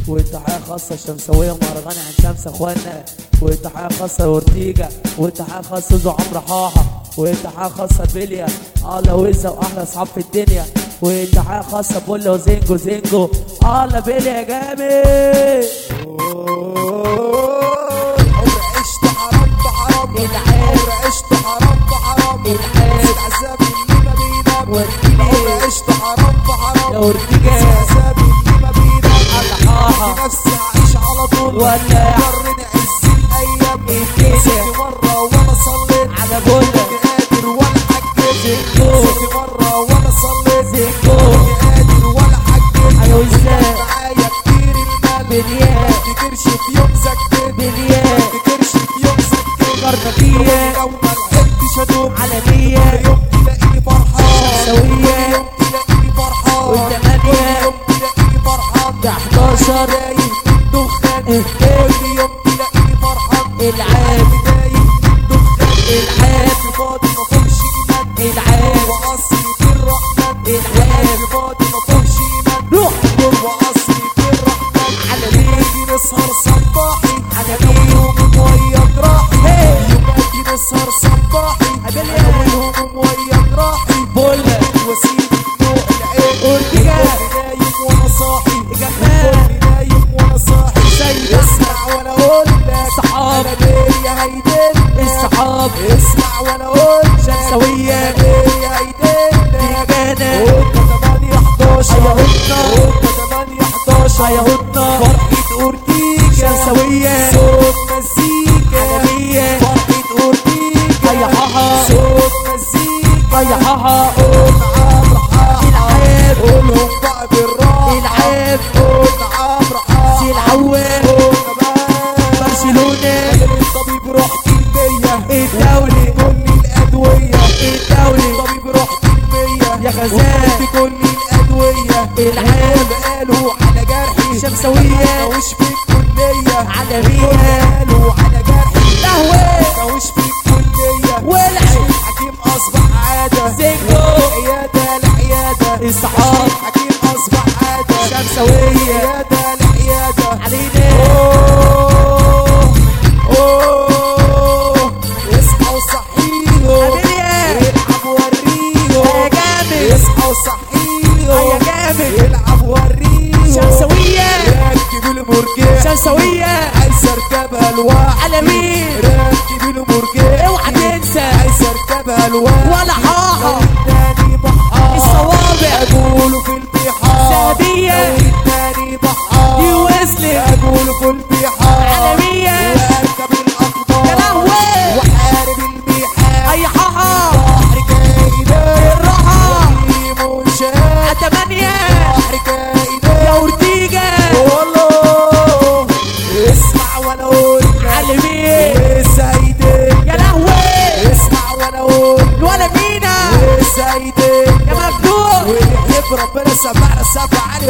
وتحية خاصة الشمسوية مهرجان عن شمس اخوانا وتحية خاصة لورتيجا وتحية خاصة زو عمرو حاحة وتحية خاصة بيليا الله وزة واحلى اصحاب في الدنيا وتحية خاصة بولا وزينجو زينجو الله بيليا يا جامد عمر عشت حرام بحرام العين. عمر عشت حرام بحرام العين. العذاب اللي ما بينام وديني. عمر عشت حرام بحرام يا ورتيجا. العذاب اللي ما بينام على حاحة. في نفسي هعيش على طول ولا. ضرني عز الايام الدنيا. صحي مرة وانا صليت على بولا. كنت قادر ولا حكيت زيكو. صحي مرة وانا صليت زيكو. كنت قادر ولا حكيت أيوة إزاي؟ معايا كتير المال بليان. تكرش في يوم سكتت بليان. تكرش في يوم سكتت كرنفية. لو ما لحقتش ادوم عالمية. كل يوم تلاقيني فرحان شمسوية. كل يوم تلاقيني فرحان والتمانية. كل يوم تلاقيني فرحان ده 11 دايم من دخان إيه. كل يوم تلاقيني فرحان العاب. دايم من دخان العاب. فاضي ما فيهمش ايمان العاب. وعصري في الرحمن العاب. فاضي ما فيهمش ايمان روح. وعصري في الرحمن على مين؟ يوماتي نسهر صباحي على انا مين؟ والهموم ويا جراحي هي. يوماتي نسهر صباحي عجل انا يا. والهموم ويا جراحي بولا. واسيب دموع العين أورتيجا. والكل نايم وانا صاحي جمال. والكل نايم وانا صاحي سيد اسمع وانا اقول لك صحاب. انا بيا هيدلك الصحاب. اسمع وانا اقول لك شمسوية. انا بيا هيدلك رجالة. قلنا 8 11 أيا هدنا. قلنا 8 11 أيا هدنا. فرحة أورتيجا شمسوية. صوت مزيكا عالمية. فرحة أورتيجا أيا حاحة. صوت مزيكا أيا حاحة. قول عمرو حاحة العاب. قولهم بقى بالراحة العاب. قول عمرو حاحة سي العوام. قولنا بقى برشلونة. بدل الطبيب رحت المية الدولي. قلت كل الأدوية الدولي. الطبيب رحت المية يا غزال. وقلت كل الأدوية العاب. قالوا على جرحي شمسوية. مش في الكلية عالمية. قالوا على جرحي قهوة. مش في الكلية والعب. حكيم أصبح عادة زنجو. عيادة لعيادة الصحاب. حكيم أصبح عادة شمسوية. عيادة لعيادة علينا. أوه أوه اصحى وصحيهم عملية. العب وريهم يا جامد. اصحى وصحيهم يا جامد. العب وريهم شمسوية. ركب المرجع شمسوية. عايز اركبها لوحدي على مين؟ ركب المرجع اوعى تنسى. عايز اركبها لوحدي ولا حاحة. التاني بحار الصوابع. اقوله في البحار ذهبية. التاني بحار دي وصلت. اقوله في البحار عالمية. واركب الاخضار يا لهوي. واحارب البحار أي حاحة. بحر كائنات الراحة. منشآت تمانية. بحر كائنات يا أورتيجا. والله اسمع وانا اقول لك على مين؟ سيدك يا لهوي. اسمع وانا اقول ولا مينا. سيدك يا مفتوح. ونحب ربنا سمعنا سبع علي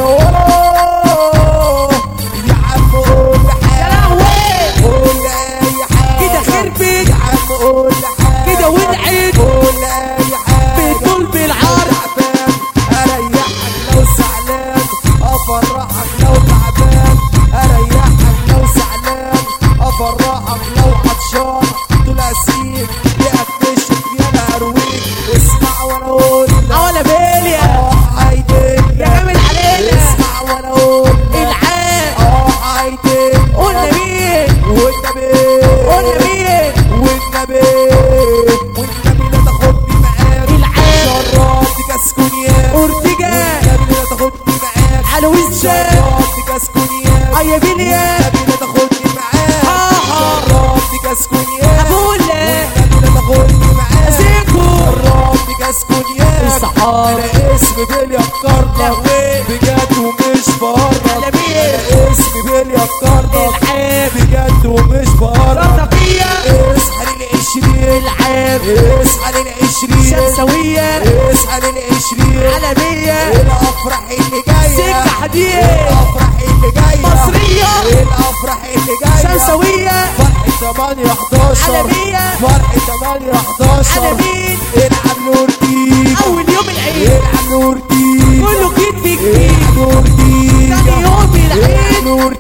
والله يا عم قول يا حاجه لهوي. قول اي حاجه كده خربت. يا عم قول حاجه كده ولعت. قول اي حاجه بالطول بالعرض. تعبان اريحك لو زعلان افرحك لو تعبان اريحك لو زعلان افرحك لو عطشان طول اسيب يقفشك يا ارويك اسمع وانا اقول لك ولا بيليا. اه عايدك يا جامد علينا. اسمع وانا اقول لك العاب. اه عايدك قلنا مين؟ والنبي قلنا مين؟ والنبي والنبي لا تاخدني معاك العاب. شربت كاس كونياك أورتيجا. والنبي لا تاخدني معاك على وشك. شربت كاس كونياك أيا بيليا. والنبي لا تاخدني معاك آه. شربت كاس كونياك أبولا. والنبي لا تاخدني معاك زيكو. شربت كاس كونياك الصحاب. انا اسمي بيلي افكارنا لهوي. بجد ومش بهرب على مين؟ انا اسمي بيلي افكارنا العاب. بجد ومش بهرب رطفية. اصحى للعشرين العاب. اصحى للعشرين شمسوية. اصحى للعشرين عالمية. الافراح اللي جايه سكة حديد. الافراح اللي جايه مصرية. الافراح اللي جايه شمسوية. فرحة 8 11 عالمية. فرحة 8 11 على مين؟ العب نور تيجا أول يوم العيد. العب نور تيجا كله جديد في جديد. العب نور تيجا تاني يوم العيد. العب نور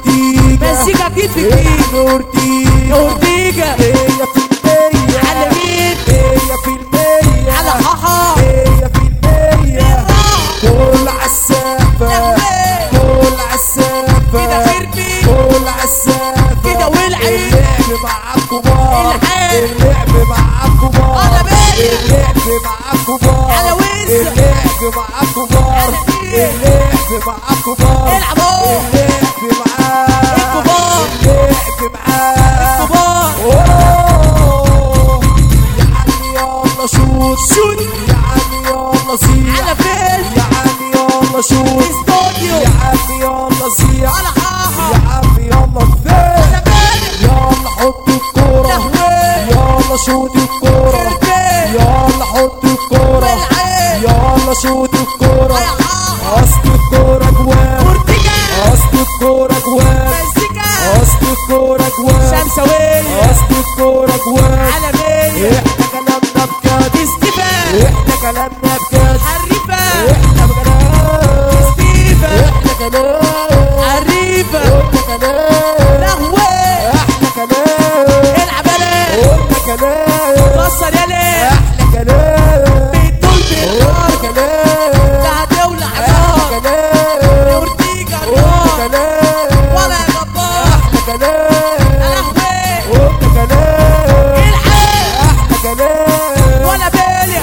في يا الجيل اورتيجا اورتيجا هي في المية على مين هي في المية على حاحا هي في المية بالراحة. كل عالسافة لهوي. كل عالسافة كده خربي. كل عالسافة كده ولعي. اللعب مع الكبار الحال. اللعب مع الكبار على بالي. اللعب مع الكبار على وز. اللعب مع الكبار على فين. اللعب مع الكبار العب اهو. اللعب معاه الكبار. اللعب معاه كبار أوه. يا عمي يلا شوت شوت. يا عمي يلا زيع على فين يا عمي يلا شوت استوديو يا عمي يلا زيع على يا حاحا عمي يلا فين على بالي يلا حط الكورة لهوي. يلا شوت الكورة خربي. يلا حط الكورة والعين. يلا شوت الكورة يا حاحا اصل الكورة جوان اورتيجا اصل الكورة جوان مزيكا اصل الكورة جوان شمساوية اصل الكورة جوان على مين احنا كلامنا بجد ستيفان احنا كلامنا بجد حريفة احنا بجد ستيفان احنا كلام حريفة احنا كلام لهوي احنا كلام العب يا احنا كلام كسر يا ليه احنا كلام بتقول احنا بالنار كلام ده هتولع احنا نار كلام اورتيجا احنا نار كلام ولا يا جبار احنا كلام لهوي احنا كلام العب احنا كلام ولا بالي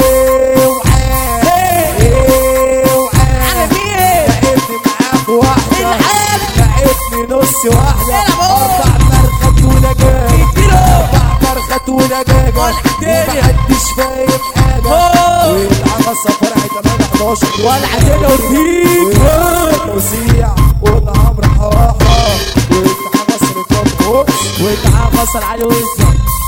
على مين لعبني معاك واحدة العب لعبني نص واحدة العب أهو. أربع فرخات ودجاج اديله أربع فرخات ودجاجة ولا الدنيا. ومحدش فاهم حاجة أوه. والعبصة فرحة 8 11 ولا عندنا اورتيجا توزيع وده عمرو حواحة والاتحاد مصر كله وانت حاجة خاصة علي وزة